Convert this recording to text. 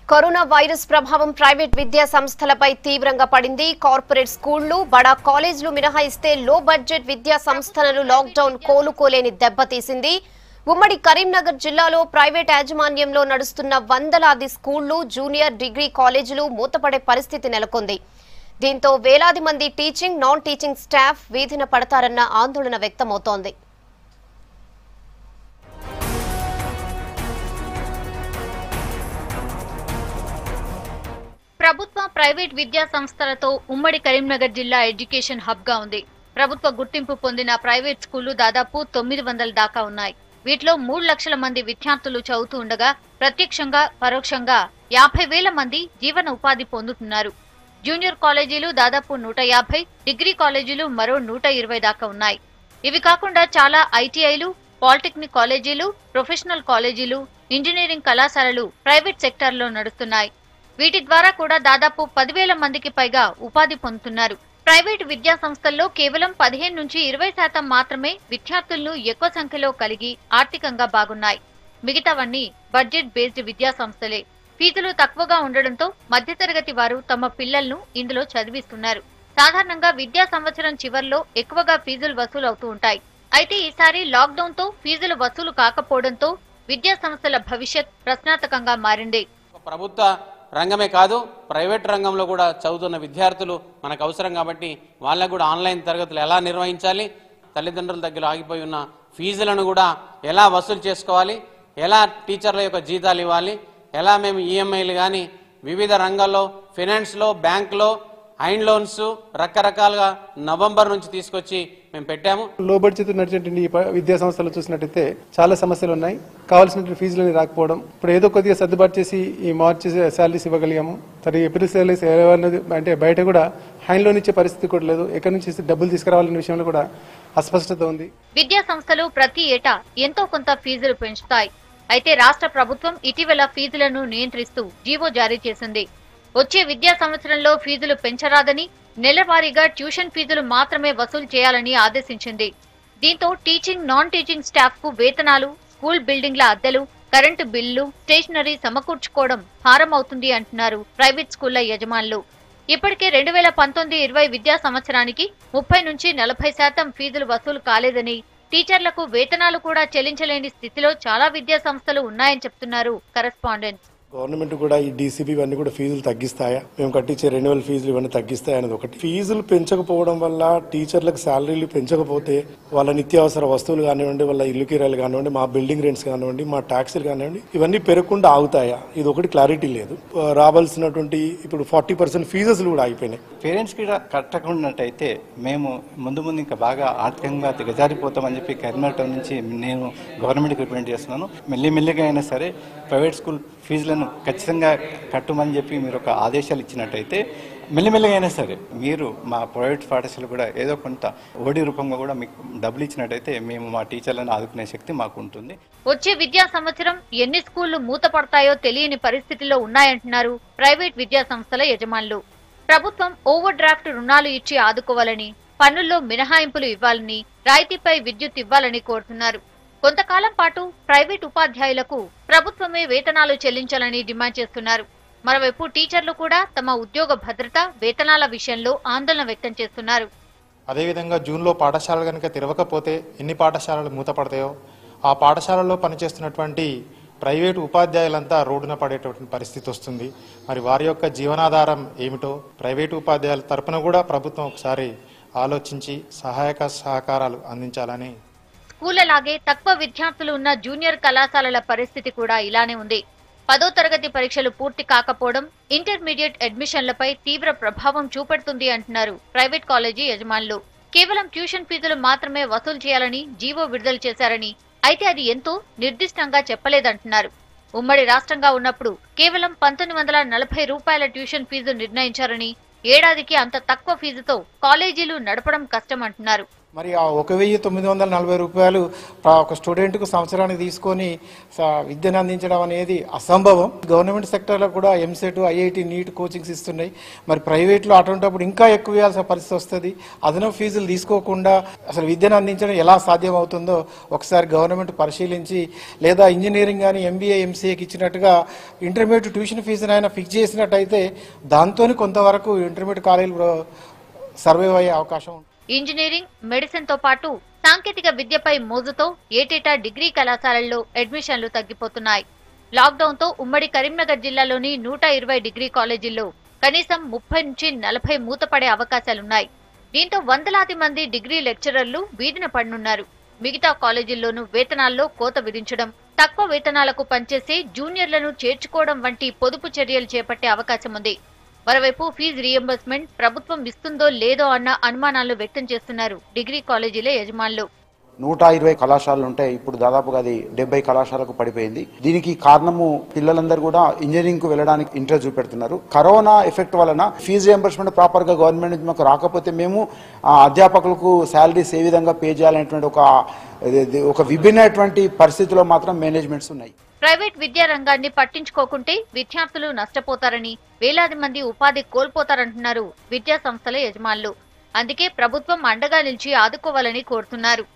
corona virus ప్రభావం private విద్యా సంస్థలపై తీవ్రంగా పడింది కార్పొరేట్ స్కూళ్లు బడా కాలేజీలు మినహాయిస్తే లో బడ్జెట్ విద్యా సంస్థలను లాక్డౌన్ కోలుకోలేని దెబ్బతీసింది ఉమ్మడి కరీంనగర్ జిల్లాలో ప్రైవేట్ యాజమాన్యంలో నడుస్తున్న వందలాది స్కూళ్లు జూనియర్ డిగ్రీ కాలేజీలు మూతపడే పరిస్థితి నెలకొంది దీంతో వేలాది మంది టీచింగ్ నాన్ టీచింగ్ స్టాఫ్ వీధిన పడతారన్న ఆందోళన వ్యక్తమవుతోంది ప్రభుత్వ ప్రైవేట్ విద్యా సంస్థలతో ఉమ్మడి కరీంనగర్ జిల్లా ఎడ్యుకేషన్ హబ్ గా ఉంది ప్రభుత్వ గుర్తింపు పొందిన ప్రైవేట్ స్కూళ్లు దాదాపు తొమ్మిది వందల దాకా ఉన్నాయి వీటిలో మూడు లక్షల మంది విద్యార్థులు చదువుతూ ఉండగా ప్రత్యక్షంగా పరోక్షంగా యాభై వేల మంది జీవన ఉపాధి పొందుతున్నారు జూనియర్ కాలేజీలు దాదాపు నూట యాభై డిగ్రీ కాలేజీలు మరో నూట ఇరవై దాకా ఉన్నాయి ఇవి కాకుండా చాలా ఐటీఐలు పాలిటెక్నిక్ కాలేజీలు ప్రొఫెషనల్ కాలేజీలు ఇంజనీరింగ్ కళాశాలలు ప్రైవేట్ సెక్టార్లో నడుస్తున్నాయి వీటి ద్వారా కూడా దాదాపు పదివేల మందికి పైగా ఉపాధి పొందుతున్నారు ప్రైవేటు విద్యా సంస్థల్లో కేవలం పదిహేను నుంచి ఇరవై శాతం మాత్రమే విద్యార్థులను ఎక్కువ సంఖ్యలో కలిగి ఆర్థికంగా బాగున్నాయి మిగతావన్నీ బడ్జెట్ బేస్డ్ విద్యా సంస్థలే ఫీజులు తక్కువగా ఉండడంతో మధ్యతరగతి వారు తమ పిల్లలను ఇందులో చదివిస్తున్నారు సాధారణంగా విద్యా సంవత్సరం చివర్లో ఎక్కువగా ఫీజులు వసూలు అవుతూ ఉంటాయి అయితే ఈసారి లాక్డౌన్ తో ఫీజులు వసూలు కాకపోవడంతో విద్యా సంస్థల భవిష్యత్ ప్రశ్నార్థకంగా మారింది ప్రభుత్వ రంగమే కాదు ప్రైవేట్ రంగంలో కూడా చదువుతున్న విద్యార్థులు మనకు అవసరం కాబట్టి వాళ్ళకు కూడా ఆన్లైన్ తరగతులు ఎలా నిర్వహించాలి తల్లిదండ్రుల దగ్గర ఆగిపోయి ఉన్న ఫీజులను కూడా ఎలా వసూలు చేసుకోవాలి ఎలా టీచర్ల యొక్క జీతాలు ఇవ్వాలి ఎలా మేము ఈఎంఐలు కానీ వివిధ రంగాల్లో ఫినాన్స్లో బ్యాంక్లో హైండ్ లోన్స్ రకరకాలుగా నవంబర్ నుంచి తీసుకొచ్చి మేము పెట్టాము లో బడ్జెట్ నడిచేటువంటి ఈ ప- విద్యా సంస్థలు చూసినట్టయితే చాలా సమస్యలు ఉన్నాయి కావాల్సిన ఫీజులని రాకపోవడం ఇప్పుడు ఏదో కొద్దిగా సర్దుబాటు చేసి ఈ మార్చి శాలరీస్ ఇవ్వగలిగాము సరే ఏప్రిల్ శాలరీస్ అనేది అంటే బయట కూడా హ్యాండ్లోన్ ఇచ్చే పరిస్థితి కూడా లేదు ఎక్కడి నుంచి డబ్బులు తీసుకురావాలనే విషయంలో కూడా అస్పష్టత ఉంది విద్యా సంస్థలు ప్రతి ఏటా ఎంతో కొంత ఫీజులు పెంచుతాయి అయితే రాష్ట్ర ప్రభుత్వం ఇటీవల ఫీజులను నియంత్రిస్తూ జీవో జారీ చేసింది వచ్చే విద్యా సంవత్సరంలో ఫీజులు పెంచరాదని నెలవారీగా ట్యూషన్ ఫీజులు మాత్రమే వసూలు చేయాలని ఆదేశించింది దీంతో టీచింగ్ నాన్ టీచింగ్ స్టాఫ్ కు వేతనాలు స్కూల్ బిల్డింగ్ల అద్దెలు కరెంటు బిల్లు స్టేషనరీ సమకూర్చుకోవడం భారం అవుతుంది అంటున్నారు ప్రైవేట్ స్కూళ్ల యజమానులు ఇప్పటికే రెండు వేల పంతొమ్మిది ఇరవై విద్యా సంవత్సరానికి ముప్పై నుంచి నలభై శాతం ఫీజులు వసూలు కాలేదని టీచర్లకు వేతనాలు కూడా చెల్లించలేని స్థితిలో చాలా విద్యా సంస్థలు ఉన్నాయని చెప్తున్నారు కరెస్పాండెంట్ గవర్నమెంట్ కూడా ఈ డీసీబీ ఇవన్నీ కూడా ఫీజులు తగ్గిస్తాయా మేము కట్టించే రెన్యువల్ ఫీజులు ఇవన్నీ తగ్గిస్తాయా అనేది ఒకటి ఫీజులు పెంచకపోవడం వల్ల టీచర్లకు శాలరీలు పెంచకపోతే వాళ్ళ నిత్యావసర వస్తువులు కానివ్వండి వాళ్ళ ఇల్లు కిరాయిలు కానివ్వండి మా బిల్డింగ్ రెంట్స్ కానివ్వండి మా ట్యాక్సీలు కానివ్వండి ఇవన్నీ పెరగకుండా ఆగుతాయా ఇది ఒకటి క్లారిటీ లేదు ఆ, రావాల్సినటువంటి ఇప్పుడు ఫార్టీ పర్సెంట్ ఫీజెస్ కూడా ఆగిపోయినాయి పేరెంట్స్కి కూడా కట్టకున్నట్టయితే మేము ముందు ముందు ఇంకా బాగా ఆర్థికంగా దిగజారిపోతామని చెప్పి కరీంనగర్ టౌన్ నుంచి నేను గవర్నమెంట్కి రిప్రజెంట్ చేస్తున్నాను మెల్లిమెల్లిగా అయినా సరే ప్రైవేట్ స్కూల్ ఫీజులను ఖచ్చితంగా కట్టమని చెప్పి మీరు ఒక ఆదేశాలు ఇచ్చినట్టయితే మెల్లిమెల్లిగా అయినా సరే మీరు మా ప్రైవేట్ పాఠశాల కూడా ఏదో కొంత ఓడి రూపంగా కూడా మీకు డబ్బులు ఇచ్చినట్టయితే మేము మా టీచర్లను ఆదుకునే శక్తి మాకు ఉంటుంది వచ్చే విద్యా సంవత్సరం ఎన్ని స్కూళ్లు మూతపడతాయో తెలియని పరిస్థితిలో ఉన్నాయంటున్నారు ప్రైవేట్ విద్యా సంస్థల యజమానులు ప్రభుత్వం ఓవర్ డ్రాఫ్ట్ రుణాలు ఇచ్చి ఆదుకోవాలని పన్నుల్లో మినహాయింపులు ఇవ్వాలని రాయితీపై విద్యుత్ ఇవ్వాలని కోరుతున్నారు కొంతకాలం పాటు ప్రైవేట్ ఉపాధ్యాయులకు ప్రభుత్వమే వేతనాలు చెల్లించాలని డిమాండ్ చేస్తున్నారు మరోవైపు టీచర్లు కూడా తమ ఉద్యోగ భద్రత వేతనాల విషయంలో ఆందోళన వ్యక్తం చేస్తున్నారు అదేవిధంగా జూన్లో పాఠశాలలు కనుక తెరవకపోతే ఎన్ని పాఠశాలలు మూతపడతాయో ఆ పాఠశాలలో పనిచేస్తున్నటువంటి ప్రైవేటు ఉపాధ్యాయులంతా రోడ్డున పడేటటువంటి పరిస్థితి వస్తుంది మరి వారి యొక్క జీవనాధారం ఏమిటో ప్రైవేటు ఉపాధ్యాయుల తరపున కూడా ప్రభుత్వం ఒకసారి ఆలోచించి సహాయక సహకారాలు అందించాలని స్కూళ్లలాగే తక్కువ విద్యార్థులు ఉన్న జూనియర్ కళాశాలల పరిస్థితి కూడా ఇలానే ఉంది పదో తరగతి పరీక్షలు పూర్తి కాకపోవడం ఇంటర్మీడియట్ అడ్మిషన్లపై తీవ్ర ప్రభావం చూపెడుతుంది అంటున్నారు ప్రైవేట్ కాలేజీ యజమానులు కేవలం ట్యూషన్ ఫీజులు మాత్రమే వసూలు చేయాలని జీవో విడుదల చేశారని అయితే అది ఎంతో నిర్దిష్టంగా చెప్పలేదంటున్నారు ఉమ్మడి రాష్ట్రంగా ఉన్నప్పుడు కేవలం పంతొమ్మిది వందల నలభై రూపాయల ట్యూషన్ ఫీజు నిర్ణయించారని ఏడాదికి అంత తక్కువ ఫీజుతో కాలేజీలు నడపడం కష్టం అంటున్నారు మరి ఆ ఒక వెయ్యి తొమ్మిది వందల నలభై రూపాయలు ప్ర- ఒక స్టూడెంట్కు సంవత్సరానికి తీసుకొని స- విద్యను అందించడం అనేది అసంభవం గవర్నమెంట్ సెక్టర్లో కూడా ఎంసెట్ ఐఐటి నీట్ కోచింగ్స్ ఇస్తున్నాయి మరి ప్రైవేట్లో అటువంటిప్పుడు ఇంకా ఎక్కువ ఇవ్వాల్సిన పరిస్థితి వస్తుంది అదనపు ఫీజులు తీసుకోకుండా అసలు విద్యను అందించడం ఎలా సాధ్యం అవుతుందో ఒకసారి గవర్నమెంట్ పరిశీలించి లేదా ఇంజనీరింగ్ కానీ ఎంబీఏ ఎంసీఏకి ఇచ్చినట్టుగా ఇంటర్మీడియట్ ట్యూషన్ ఫీజుని అయినా ఫిక్స్ చేసినట్టయితే దాంతో కొంతవరకు ఇంటర్మీడియట్ కాలేజీలు సర్వైవ్ అయ్యే అవకాశం ఉంటుంది ఇంజనీరింగ్ మెడిసిన్ తో పాటు సాంకేతిక విద్యపై మోజుతో ఏటేటా డిగ్రీ కళాశాలల్లో అడ్మిషన్లు తగ్గిపోతున్నాయి లాక్డౌన్ తో ఉమ్మడి కరీంనగర్ జిల్లాలోని నూట ఇరవై డిగ్రీ కాలేజీల్లో కనీసం ముప్పై నుంచి నలభై మూతపడే అవకాశాలున్నాయి దీంతో వందలాది మంది డిగ్రీ లెక్చరర్లు వీధిన పడనున్నారు మిగతా కాలేజీల్లోనూ వేతనాల్లో కోత విధించడం తక్కువ వేతనాలకు పనిచేసే జూనియర్లను చేర్చుకోవడం వంటి పొదుపు చర్యలు చేపట్టే అవకాశం ఉంది మరోవైపు ఫీజు రీఎంబర్స్మెంట్ ప్రభుత్వం ఇస్తుందో లేదో అన్న అనుమానాలు వ్యక్తం చేస్తున్నారు డిగ్రీ కాలేజీల యజమానులు నూట ఇరవై కళాశాలలు ఉంటాయి ఇప్పుడు దాదాపుగా అది డెబ్బై కళాశాలకు పడిపోయింది దీనికి కారణము పిల్లలందరూ కూడా ఇంజనీరింగ్ కు వెళ్ళడానికి ఇంట్రెస్ట్ చూపెడుతున్నారు కరోనా ఎఫెక్ట్ వలన ఫీజు రియంబర్స్మెంట్ ప్రాపర్ గా గవర్నమెంట్ నుంచి మాకు రాకపోతే మేము ఆ, అధ్యాపకులకు శాలరీస్ ఏ విధంగా పే చేయాలనేటువంటి ఒక ఇది- ఒక విభిన్నటువంటి పరిస్థితిలో మాత్రం మేనేజ్మెంట్స్ ఉన్నాయి ప్రైవేట్ విద్యా రంగాన్ని పట్టించుకోకుంటే విద్యార్థులు నష్టపోతారని వేలాది మంది ఉపాధి కోల్పోతారంటున్నారు విద్యా సంస్థల యజమానులు అందుకే ప్రభుత్వం అండగా నిలిచి ఆదుకోవాలని కోరుతున్నారు